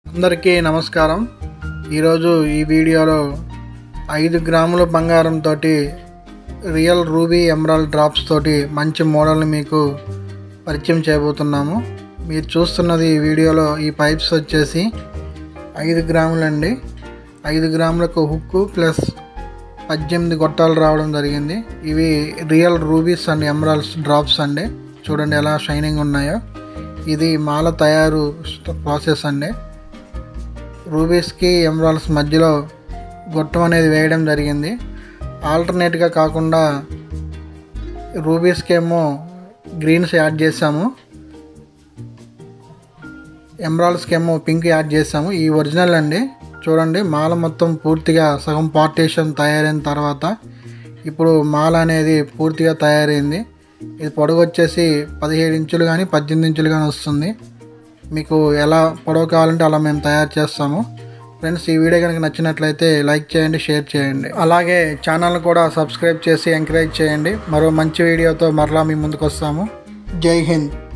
అందరికీ నమస్కారం ఈరోజు ఈ వీడియోలో ఐదు గ్రాముల బంగారంతో రియల్ రూబీ ఎమరాల్డ్ డ్రాప్స్ తోటి మంచి మోడల్ని మీకు పరిచయం చేయబోతున్నాము మీరు చూస్తున్నది ఈ వీడియోలో ఈ పైప్స్ వచ్చేసి ఐదు గ్రాములండి ఐదు గ్రాములకు హుక్కు ప్లస్ పద్దెనిమిది గొట్టాలు రావడం జరిగింది ఇవి real rubies and emeralds drops అండి చూడండి ఎలా షైనింగ్ ఉన్నాయో ఇది మాల తయారు ప్రాసెస్ అండి రూబీస్కి ఎమరాల్డ్స్ మధ్యలో గొట్టం అనేది వేయడం జరిగింది ఆల్టర్నేట్గా కాకుండా రూబీస్కి ఏమో గ్రీన్స్ యాడ్ చేసాము ఎమరాల్డ్స్కి ఏమో పింక్ యాడ్ చేసాము ఈ ఒరిజినల్ అండి చూడండి మాల మొత్తం పూర్తిగా సగం పార్టీషన్ తయారైన తర్వాత ఇప్పుడు మాల అనేది పూర్తిగా తయారైంది ఇది పొడవు వచ్చేసి పదిహేడు ఇంచులు కానీ పద్దెనిమిది ఇంచులు కానీ వస్తుంది మీకు ఎలా పొడవు కావాలంటే అలా మేము తయారు చేస్తాము ఫ్రెండ్స్ ఈ వీడియో కనుక నచ్చినట్లయితే లైక్ చేయండి షేర్ చేయండి అలాగే ఛానల్ కూడా సబ్స్క్రైబ్ చేసి ఎంకరేజ్ చేయండి మరో మంచి వీడియోతో మరలా మీ ముందుకు వస్తాము జై హింద్